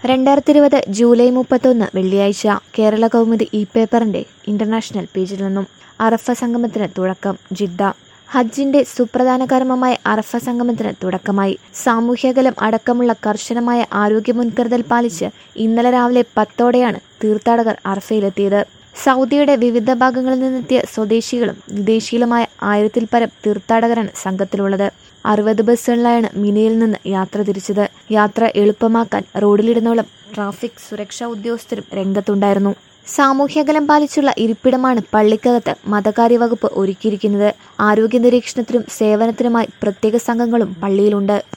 രണ്ടായിരത്തി ഇരുപത് ജൂലൈ മുപ്പത്തൊന്ന് വെള്ളിയാഴ്ച കേരള കൗമുദി ഇ പേപ്പറിന്റെ ഇന്റർനാഷണൽ പേജിൽ നിന്നും അറഫ സംഗമത്തിന് തുടക്കം ജിദ്ദ ഹജ്ജിന്റെ സുപ്രധാന കർമ്മമായ അറഫ സംഗമത്തിന് തുടക്കമായി സാമൂഹ്യകലം അടക്കമുള്ള കർശനമായ ആരോഗ്യ മുൻകരുതൽ പാലിച്ച് ഇന്നലെ രാവിലെ പത്തോടെയാണ് തീർത്ഥാടകർ അറഫയിലെത്തിയത് സൗദിയുടെ വിവിധ ഭാഗങ്ങളിൽ നിന്നെത്തിയ സ്വദേശികളും വിദേശികളുമായ ആയിരത്തിൽ പരം തീർത്ഥാടകരാണ് സംഘത്തിലുള്ളത് അറുപത് ബസ്സുകളിലായാണ് മിനയിൽ നിന്ന് യാത്ര തിരിച്ചത് യാത്ര എളുപ്പമാക്കാൻ റോഡിലിടുന്നോളം ട്രാഫിക് സുരക്ഷാ ഉദ്യോഗസ്ഥരും രംഗത്തുണ്ടായിരുന്നു സാമൂഹ്യകലം പാലിച്ചുള്ള ഇരിപ്പിടമാണ് പള്ളിക്കകത്ത് മതകാര്യ വകുപ്പ് ഒരുക്കിയിരിക്കുന്നത് ആരോഗ്യ നിരീക്ഷണത്തിനും സേവനത്തിനുമായി പ്രത്യേക സംഘങ്ങളും പള്ളിയിലുണ്ട്